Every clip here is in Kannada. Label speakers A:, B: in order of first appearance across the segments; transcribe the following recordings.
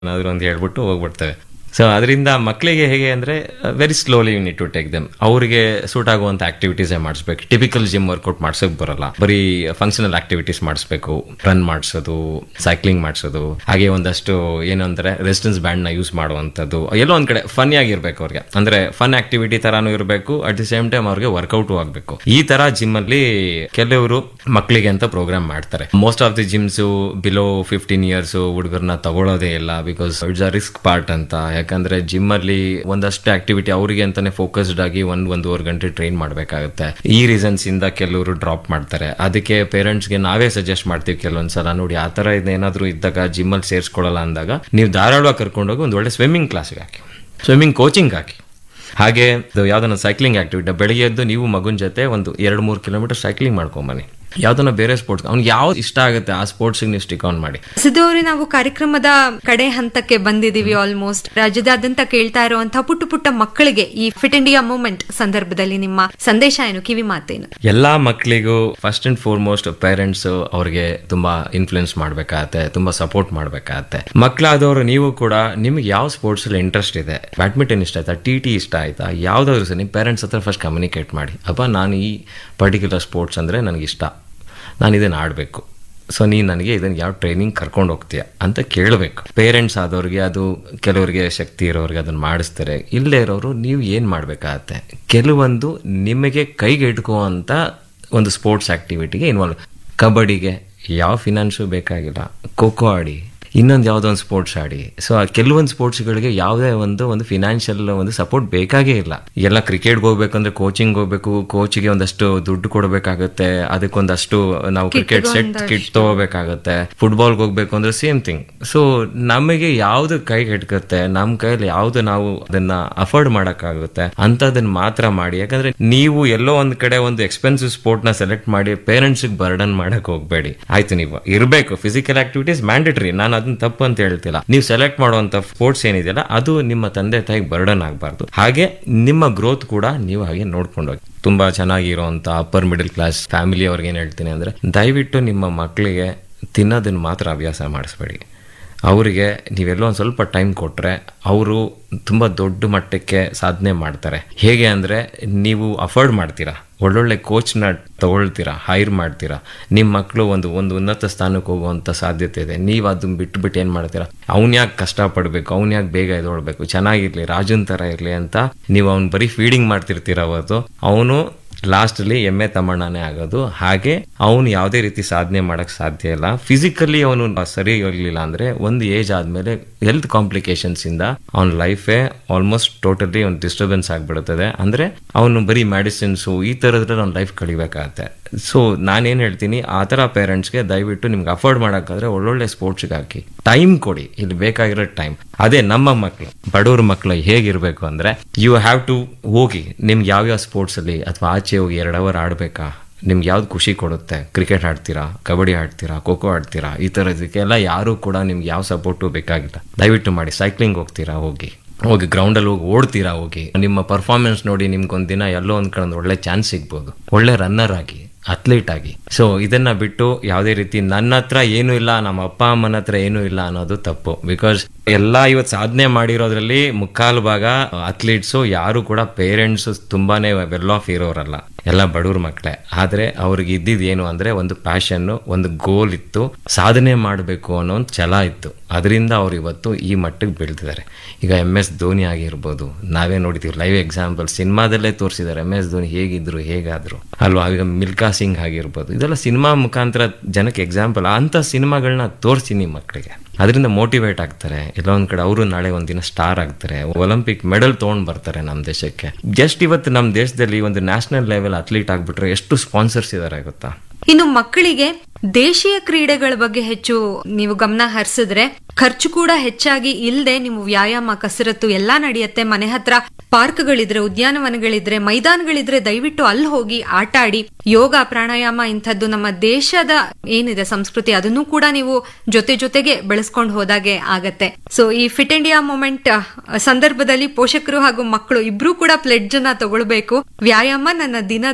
A: ಏನಾದ್ರು ಒಂದು ಹೇಳ್ಬಿಟ್ಟು ಹೋಗ್ಬಿಡ್ತೇವೆ ಸೊ ಅದರಿಂದ ಮಕ್ಕಳಿಗೆ ಹೇಗೆ ಅಂದ್ರೆ very slowly you need to take them ಅವರಿಗೆ ಸೂಟ್ ಆಗುವಂತ ಆಕ್ಟಿವಿಟೀಸ್ ಮಾಡಿಸ್ಬೇಕು ಟಿಪಿಕಲ್ ಜಿಮ್ ವರ್ಕೌಟ್ ಮಾಡ್ಸೋಕ್ ಬರಲ್ಲ ಬರೀ ಫಂಕ್ಷನಲ್ ಆಕ್ಟಿವಿಟೀಸ್ ಮಾಡಿಸ್ಬೇಕು ರನ್ ಮಾಡಿಸೋದು ಸೈಕ್ಲಿಂಗ್ ಮಾಡಿಸೋದು ಹಾಗೆ ಒಂದಷ್ಟು ಏನು ಅಂದ್ರೆ ರೆಸಿಸ್ಟೆನ್ಸ್ ಬ್ಯಾಂಡ್ ನ ಯೂಸ್ ಮಾಡುವಂತದ್ದು ಎಲ್ಲೋ ಒಂದ್ ಕಡೆ ಫನ್ ಆಗಿರ್ಬೇಕು ಅವ್ರಿಗೆ ಅಂದ್ರೆ ಫನ್ ಆಕ್ಟಿವಿಟಿ ತರಾನು ಇರಬೇಕು ಅಟ್ ದಿ ಸೇಮ್ ಟೈಮ್ ಅವ್ರಿಗೆ ವರ್ಕೌಟ್ ಆಗಬೇಕು ಈ ತರ ಜಿಮ್ ಅಲ್ಲಿ ಕೆಲವರು ಮಕ್ಕಳಿಗೆ ಅಂತ ಪ್ರೋಗ್ರಾಮ್ ಮಾಡ್ತಾರೆ most of the gyms below fifteen years ಹುಡುಗರನ್ನ ತಗೊಳ್ಳೋದೇ ಇಲ್ಲ because it's a risk part ಅಂತ ಯಾಕಂದ್ರೆ ಜಿಮ್ ಅಲ್ಲಿ ಒಂದಷ್ಟು ಆಕ್ಟಿವಿಟಿ ಅವರಿಗೆ ಅಂತಾನೆ ಫೋಕಸ್ಡ್ ಆಗಿ ಒಂದ್ ಒಂದೂವರೆ ಗಂಟೆ ಟ್ರೈನ್ ಮಾಡ್ಬೇಕಾಗುತ್ತೆ ಈ ರೀಸನ್ಸ್ ಇಂದ ಕೆಲವರು ಡ್ರಾಪ್ ಮಾಡ್ತಾರೆ ಅದಕ್ಕೆ ಪೇರೆಂಟ್ಸ್ ಗೆ ನಾವೇ ಸಜೆಸ್ಟ್ ಮಾಡ್ತೀವಿ ಕೆಲವೊಂದ್ಸಲ ನೋಡಿ ಆ ತರ ಇದೇನಾದ್ರೂ ಇದ್ದಾಗ ಜಿಮ್ ಅಲ್ಲಿ ಸೇರಿಸ್ಕೊಳ್ಳಲ್ಲ ಅಂದಾಗ ನೀವು ಧಾರಾಳವಾಗಿ ಕರ್ಕೊಂಡೋಗಿ ಒಂದು ಒಳ್ಳೆ ಸ್ವಿಮ್ಮಿಂಗ್ ಕ್ಲಾಸ್ಗೆ ಹಾಕಿ ಸ್ವಿಮ್ಮಿಂಗ್ ಕೋಚಿಂಗ್ ಹಾಕಿ ಹಾಗೆ ಯಾವ್ದನ್ನ ಸೈಕ್ಲಿಂಗ್ ಆಕ್ಟಿವಿಟಿ ಬೆಳಿಗ್ಗೆ ಎದ್ದು ನೀವು ಮಗುನ ಜೊತೆ ಒಂದು ಎರಡು ಮೂರು ಕಿಲೋಮೀಟರ್ ಸೈಕ್ಲಿಂಗ್ ಮಾಡ್ಕೊಂಬನ್ನಿ ಯಾವ್ದನ್ನ ಬೇರೆ ಸ್ಪೋರ್ಟ್ಸ್ ಅವ್ನಿಗೆ ಯಾವ್ದು ಇಷ್ಟ ಆಗುತ್ತೆ ಆ ಸ್ಪೋರ್ಟ್ಸ್ ನೀವು ಸ್ಟಿಕ್ ಆನ್ ಮಾಡಿ
B: ಸಿದ್ದು ಅವರೇ ನಾವು ಕಾರ್ಯಕ್ರಮದ ಕಡೆ ಹಂತಕ್ಕೆ ಬಂದಿದೀವಿ ಆಲ್ಮೋಸ್ಟ್ ರಾಜ್ಯದಾದ್ಯಂತ ಕೇಳ್ತಾ ಇರುವಂತಹ ಪುಟ್ಟ ಪುಟ್ಟ ಮಕ್ಕಳಿಗೆ ಈ ಫಿಟ್ ಇಂಡಿಯಾ ಮೂವ್ಮೆಂಟ್ ಸಂದರ್ಭದಲ್ಲಿ ನಿಮ್ಮ ಸಂದೇಶ ಏನು ಕಿವಿ ಮಾತೇನು
A: ಎಲ್ಲಾ ಮಕ್ಕಳಿಗೂ ಫಸ್ಟ್ ಅಂಡ್ ಫಾರ್ಮೋಸ್ಟ್ ಪೇರೆಂಟ್ಸ್ ಅವ್ರಿಗೆ ತುಂಬಾ ಇನ್ಫ್ಲುಯೆನ್ಸ್ ಮಾಡ್ಬೇಕಾಗತ್ತೆ ತುಂಬಾ ಸಪೋರ್ಟ್ ಮಾಡ್ಬೇಕಾಗತ್ತೆ ಮಕ್ಕಳಾದವರು ನೀವು ಕೂಡ ನಿಮ್ಗೆ ಯಾವ ಸ್ಪೋರ್ಟ್ಸ್ ಅಲ್ಲಿ ಇಂಟ್ರೆಸ್ಟ್ ಇದೆ ಬ್ಯಾಡ್ಮಿಂಟನ್ ಇಷ್ಟ ಆಯ್ತಾ ಟಿ ಟಿ ಇಷ್ಟ ಆಯ್ತಾ ಯಾವ್ದಾದ್ರು ಸಹ ನಿಮ್ಮ ಪೇರೆಂಟ್ಸ್ ಹತ್ರ ಫಸ್ಟ್ ಕಮ್ಯುನಿಕೇಟ್ ಮಾಡಿ ಅಪ್ಪ ನಾನು ಈ ಪರ್ಟಿಕ್ಯುಲರ್ ಸ್ಪೋರ್ಟ್ಸ್ ಅಂದ್ರೆ ನನಗೆ ಇಷ್ಟ ನಾನು ಇದನ್ನ ಆಡಬೇಕು ಸೊ ನೀನು ನನಗೆ ಇದನ್ನು ಯಾವ ಟ್ರೈನಿಂಗ್ ಕರ್ಕೊಂಡು ಹೋಗ್ತೀಯ ಅಂತ ಕೇಳಬೇಕು ಪೇರೆಂಟ್ಸ್ ಆದವ್ರಿಗೆ ಅದು ಕೆಲವರಿಗೆ ಶಕ್ತಿ ಇರೋರಿಗೆ ಅದನ್ನು ಮಾಡಿಸ್ತಾರೆ ಇಲ್ಲೇ ಇರೋರು ನೀವು ಏನು ಮಾಡಬೇಕಾಗತ್ತೆ ಕೆಲವೊಂದು ನಿಮಗೆ ಕೈಗೆ ಇಟ್ಕೋವಂಥ ಒಂದು ಸ್ಪೋರ್ಟ್ಸ್ ಆಕ್ಟಿವಿಟಿಗೆ ಇನ್ವಾಲ್ವ್ ಕಬಡ್ಡಿಗೆ ಯಾವ ಫಿನಾನ್ಸು ಬೇಕಾಗಿಲ್ಲ ಖೋ ಖೋ ಆಡಿ ಇನ್ನೊಂದು ಯಾವುದೋ ಒಂದು ಸ್ಪೋರ್ಟ್ಸ್ ಆಡಿ ಸೊ ಆ ಕೆಲವೊಂದು ಸ್ಪೋರ್ಟ್ಸ್ಗಳಿಗೆ ಯಾವುದೇ ಒಂದು ಒಂದು ಫಿನಾನ್ಷಿಯಲ್ ಒಂದು ಸಪೋರ್ಟ್ ಬೇಕಾಗೇ ಇಲ್ಲ ಎಲ್ಲ ಕ್ರಿಕೆಟ್ಗೆ ಹೋಗ್ಬೇಕಂದ್ರೆ ಕೋಚಿಂಗ್ ಹೋಗ್ಬೇಕು ಕೋಚಿಗೆ ಒಂದಷ್ಟು ದುಡ್ಡು ಕೊಡಬೇಕಾಗುತ್ತೆ ಅದಕ್ಕೊಂದಷ್ಟು ನಾವು ಕ್ರಿಕೆಟ್ ಸೆಟ್ ಕಿಟ್ ತಗೋಬೇಕಾಗುತ್ತೆ ಫುಟ್ಬಾಲ್ಗೆ ಹೋಗ್ಬೇಕು ಅಂದ್ರೆ ಸೇಮ್ ಥಿಂಗ್ ಸೊ ನಮಗೆ ಯಾವ್ದು ಕೈಗೆ ಹಿಡ್ಕತ್ತೆ ನಮ್ಮ ಕೈಯಲ್ಲಿ ಯಾವ್ದು ನಾವು ಅದನ್ನ ಅಫೋರ್ಡ್ ಮಾಡಕ್ಕಾಗುತ್ತೆ ಅಂತದನ್ನ ಮಾತ್ರ ಮಾಡಿ ಯಾಕಂದ್ರೆ ನೀವು ಎಲ್ಲೋ ಒಂದ್ ಕಡೆ ಒಂದು ಎಕ್ಸ್ಪೆನ್ಸಿವ್ ಸ್ಪೋರ್ಟ್ ನ ಸೆಲೆಕ್ಟ್ ಮಾಡಿ ಪೇರೆಂಟ್ಸ್ ಬರ್ಡನ್ ಮಾಡಕ್ ಹೋಗ್ಬೇಡಿ ಆಯ್ತು ನೀವು ಇರಬೇಕು ಫಿಸಿಕಲ್ ಆಕ್ಟಿವಿಟೀಸ್ ಮ್ಯಾಂಡೇಟರಿ ನಾನು ಅದನ್ನ ತಪ್ಪು ಅಂತ ಹೇಳ್ತಿಲ್ಲ ನೀವು ಸೆಲೆಕ್ಟ್ ಮಾಡುವಂತ ಸ್ಪೋರ್ಟ್ಸ್ ಏನಿದೆಯಲ್ಲ ಅದು ನಿಮ್ಮ ತಂದೆ ತಾಯಿಗೆ ಬರ್ಡನ್ ಆಗಬಾರ್ದು ಹಾಗೆ ನಿಮ್ಮ ಗ್ರೋತ್ ಕೂಡ ನೀವು ಹಾಗೆ ನೋಡ್ಕೊಂಡು ಹೋಗಿ ತುಂಬಾ ಚೆನ್ನಾಗಿರುವಂತ ಅಪ್ಪರ್ ಮಿಡಲ್ ಕ್ಲಾಸ್ ಫ್ಯಾಮಿಲಿ ಅವ್ರಿಗೆ ಏನ್ ಹೇಳ್ತೀನಿ ಅಂದ್ರೆ ದಯವಿಟ್ಟು ನಿಮ್ಮ ಮಕ್ಕಳಿಗೆ ತಿನ್ನೋದನ್ನ ಮಾತ್ರ ಅಭ್ಯಾಸ ಮಾಡಿಸ್ಬೇಡಿ ಅವರಿಗೆ ನೀವೆಲ್ಲೋ ಒಂದು ಸ್ವಲ್ಪ ಟೈಮ್ ಕೊಟ್ಟರೆ ಅವರು ತುಂಬ ದೊಡ್ಡ ಮಟ್ಟಕ್ಕೆ ಸಾಧನೆ ಮಾಡ್ತಾರೆ ಹೇಗೆ ಅಂದರೆ ನೀವು ಅಫೋರ್ಡ್ ಮಾಡ್ತೀರಾ ಒಳ್ಳೊಳ್ಳೆ ಕೋಚ್ನ ತಗೊಳ್ತೀರಾ ಹೈರ್ ಮಾಡ್ತೀರಾ ನಿಮ್ಮ ಮಕ್ಕಳು ಒಂದು ಒಂದು ಉನ್ನತ ಸ್ಥಾನಕ್ಕೆ ಹೋಗುವಂಥ ಸಾಧ್ಯತೆ ಇದೆ ನೀವು ಅದನ್ನ ಬಿಟ್ಬಿಟ್ಟು ಏನು ಮಾಡ್ತೀರಾ ಅವ್ನು ಯಾಕೆ ಕಷ್ಟಪಡಬೇಕು ಅವ್ನು ಯಾಕೆ ಬೇಗ ಎದೊಳ್ಬೇಕು ಚೆನ್ನಾಗಿರ್ಲಿ ರಾಜನ್ ಥರ ಇರಲಿ ಅಂತ ನೀವು ಅವ್ನು ಬರೀ ಫೀಡಿಂಗ್ ಮಾಡ್ತಿರ್ತೀರ ಅವತ್ತು ಅವನು ಲಾಸ್ಟಲ್ಲಿ ಎಮ್ಮೆ ತಮ್ಮಣ್ಣನೇ ಆಗೋದು ಹಾಗೆ ಅವನು ಯಾವುದೇ ರೀತಿ ಸಾಧನೆ ಮಾಡಕ್ ಸಾಧ್ಯ ಇಲ್ಲ ಫಿಸಿಕಲಿ ಅವನು ಸರಿ ಇರಲಿಲ್ಲ ಅಂದ್ರೆ ಒಂದು ಏಜ್ ಆದ್ಮೇಲೆ ಹೆಲ್ತ್ ಕಾಂಪ್ಲಿಕೇಶನ್ಸ್ ಇಂದ ಅವನ ಲೈಫೇ ಆಲ್ಮೋಸ್ಟ್ ಟೋಟಲಿ ಒಂದು ಡಿಸ್ಟರ್ಬೆನ್ಸ್ ಆಗ್ಬಿಡುತ್ತದೆ ಅಂದ್ರೆ ಅವನು ಬರೀ ಮೆಡಿಸಿನ್ಸು ಈ ಥರದ್ರಲ್ಲಿ ಅವ್ನ ಲೈಫ್ ಕಳಿಬೇಕಾಗತ್ತೆ ಸೊ ನಾನೇನ್ ಹೇಳ್ತೀನಿ ಆ ಥರ ಪೇರೆಂಟ್ಸ್ಗೆ ದಯವಿಟ್ಟು ನಿಮ್ಗೆ ಅಫೋರ್ಡ್ ಮಾಡೋಕ್ಕಾದ್ರೆ ಒಳ್ಳೊಳ್ಳೆ ಸ್ಪೋರ್ಟ್ಸ್ಗೆ ಹಾಕಿ ಟೈಮ್ ಕೊಡಿ ಇಲ್ಲಿ ಬೇಕಾಗಿರೋ ಟೈಮ್ ಅದೇ ನಮ್ಮ ಮಕ್ಕಳು ಬಡವ್ರ ಮಕ್ಕಳು ಹೇಗಿರ್ಬೇಕು ಅಂದ್ರೆ ಯು ಹ್ಯಾವ್ ಟು ಹೋಗಿ ನಿಮ್ಗೆ ಯಾವ್ಯಾವ ಸ್ಪೋರ್ಟ್ಸ್ ಅಲ್ಲಿ ಅಥವಾ ಆಚೆ ಹೋಗಿ ಎರಡು ಅವರ್ ಆಡ್ಬೇಕಾ ನಿಮ್ಗೆ ಯಾವ್ದು ಖುಷಿ ಕೊಡುತ್ತೆ ಕ್ರಿಕೆಟ್ ಆಡ್ತೀರಾ ಕಬಡ್ಡಿ ಆಡ್ತೀರಾ ಖೋ ಖೋ ಆಡ್ತೀರಾ ಈ ಥರದಕ್ಕೆಲ್ಲ ಯಾರು ಕೂಡ ನಿಮ್ಗೆ ಯಾವ ಸಪೋರ್ಟು ಬೇಕಾಗಿಲ್ಲ ದಯವಿಟ್ಟು ಮಾಡಿ ಸೈಕ್ಲಿಂಗ್ ಹೋಗ್ತೀರಾ ಹೋಗಿ ಹೋಗಿ ಗ್ರೌಂಡಲ್ಲಿ ಹೋಗಿ ಓಡ್ತೀರಾ ಹೋಗಿ ನಿಮ್ಮ ಪರ್ಫಾರ್ಮೆನ್ಸ್ ನೋಡಿ ನಿಮ್ಗೊಂದು ದಿನ ಎಲ್ಲೋ ಒಂದ್ ಕಡೆ ಒಂದು ಒಳ್ಳೆ ಚಾನ್ಸ್ ಸಿಗ್ಬೋದು ಒಳ್ಳೆ ರನ್ನರ್ ಆಗಿ ಅಥ್ಲೀಟ್ ಆಗಿ ಸೊ ಇದನ್ನ ಬಿಟ್ಟು ಯಾವುದೇ ರೀತಿ ನನ್ನ ಹತ್ರ ಏನೂ ಇಲ್ಲ ನಮ್ಮ ಅಪ್ಪ ಅಮ್ಮನ ಹತ್ರ ಏನೂ ಇಲ್ಲ ಅನ್ನೋದು ತಪ್ಪು ಬಿಕಾಸ್ ಎಲ್ಲ ಇವತ್ತು ಸಾಧನೆ ಮಾಡಿರೋದ್ರಲ್ಲಿ ಮುಕ್ಕಾಲು ಭಾಗ ಅಥ್ಲೀಟ್ಸು ಯಾರು ಕೂಡ ಪೇರೆಂಟ್ಸ್ ತುಂಬಾನೇ ವೆಲ್ ಆಫ್ ಇರೋರಲ್ಲ ಎಲ್ಲ ಬಡವ್ರ ಮಕ್ಕಳೇ ಆದ್ರೆ ಅವ್ರಿಗೆ ಇದ್ದಿದ್ದು ಏನು ಅಂದ್ರೆ ಒಂದು ಪ್ಯಾಷನ್ ಒಂದು ಗೋಲ್ ಇತ್ತು ಸಾಧನೆ ಮಾಡಬೇಕು ಅನ್ನೋ ಒಂದು ಛಲ ಇತ್ತು ಅದರಿಂದ ಅವ್ರು ಇವತ್ತು ಈ ಮಟ್ಟಕ್ಕೆ ಬೆಳೆದಿದ್ದಾರೆ ಈಗ ಎಂ ಎಸ್ ಧೋನಿ ಆಗಿರ್ಬೋದು ನಾವೇ ನೋಡಿದೀವಿ ಲೈವ್ ಎಕ್ಸಾಂಪಲ್ ಸಿನಿಮಾದಲ್ಲೇ ತೋರಿಸಿದ್ದಾರೆ ಎಂ ಎಸ್ ಧೋನಿ ಹೇಗಿದ್ರು ಹೇಗಾದ್ರು ಅಲ್ವಾ ಈಗ ಮಿಲ್ಕಾ ಸಿಂಗ್ ಆಗಿರ್ಬೋದು ಇದೆಲ್ಲ ಸಿನಿಮಾ ಮುಖಾಂತರ ಜನಕ್ಕೆ ಎಕ್ಸಾಂಪಲ್ ಅಂತ ಸಿನಿಮಾಗಳನ್ನ ತೋರಿಸಿ ನಿಮ್ಮ ಮಕ್ಕಳಿಗೆ ಅದರಿಂದ ಮೋಟಿವೇಟ್ ಆಗ್ತಾರೆ ಇಲ್ಲ ಒಂದ್ ಕಡೆ ಅವರು ನಾಳೆ ಒಂದಿನ ಸ್ಟಾರ್ ಆಗ್ತಾರೆ ಒಲಿಂಪಿಕ್ ಮೆಡಲ್ ತಗೊಂಡ್ ಬರ್ತಾರೆ ನಮ್ಮ ದೇಶಕ್ಕೆ ಜಸ್ಟ್ ಇವತ್ತು ನಮ್ಮ ದೇಶದಲ್ಲಿ ಒಂದು ನ್ಯಾಷನಲ್ ಲೆವೆಲ್ ಅಥ್ಲೀಟ್ ಆಗ್ಬಿಟ್ರೆ ಎಷ್ಟು ಸ್ಪಾನ್ಸರ್ಸ್ ಇದಾರೆ ಗೊತ್ತಾ
B: ಇನ್ನು ಮಕ್ಕಳಿಗೆ ದೇಶೀಯ ಕ್ರೀಡೆಗಳ ಬಗ್ಗೆ ಹೆಚ್ಚು ನೀವು ಗಮನ ಹರಿಸಿದ್ರೆ ಖರ್ಚು ಕೂಡ ಹೆಚ್ಚಾಗಿ ಇಲ್ಲದೆ ನೀವು ವ್ಯಾಯಾಮ ಕಸರತ್ತು ಎಲ್ಲಾ ನಡೆಯುತ್ತೆ ಮನೆ ಹತ್ರ ಪಾರ್ಕ್ಗಳಿದ್ರೆ ಉದ್ಯಾನವನಗಳಿದ್ರೆ ಮೈದಾನಗಳಿದ್ರೆ ದಯವಿಟ್ಟು ಅಲ್ಲಿ ಹೋಗಿ ಆಟ ಆಡಿ ಯೋಗ ಪ್ರಾಣಾಯಾಮ ಇಂಥದ್ದು ನಮ್ಮ ದೇಶದ ಏನಿದೆ ಸಂಸ್ಕೃತಿ ಅದನ್ನು ಕೂಡ ನೀವು ಜೊತೆ ಜೊತೆಗೆ ಬೆಳೆಸ್ಕೊಂಡು ಹೋದಾಗೆ ಆಗತ್ತೆ ಸೊ ಈ ಫಿಟ್ ಇಂಡಿಯಾ ಮೂಮೆಂಟ್ ಸಂದರ್ಭದಲ್ಲಿ ಪೋಷಕರು ಹಾಗೂ ಮಕ್ಕಳು ಇಬ್ರು ಕೂಡ ಪ್ಲೆಡ್ಜ್ ಅನ್ನ ತಗೊಳ್ಬೇಕು ವ್ಯಾಯಾಮ ನನ್ನ ದಿನದ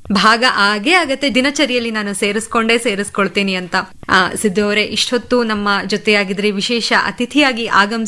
B: ಭಾಗ ಆಗೇ ಆಗತ್ತೆ ದಿನಚರಿಯಲ್ಲಿ ನಾನು ಸೇರಿಸ್ಕೊಂಡೇ ಸೇರಿಸ್ಕೊಳ್ತೀನಿ ಅಂತ ಆ, ಸಿದ್ದು ಅವರೇ ಇಷ್ಟೊತ್ತು ನಮ್ಮ ಜೊತೆಯಾಗಿದ್ರೆ ವಿಶೇಷ ಅತಿಥಿಯಾಗಿ ಆಗಮಿಸಿ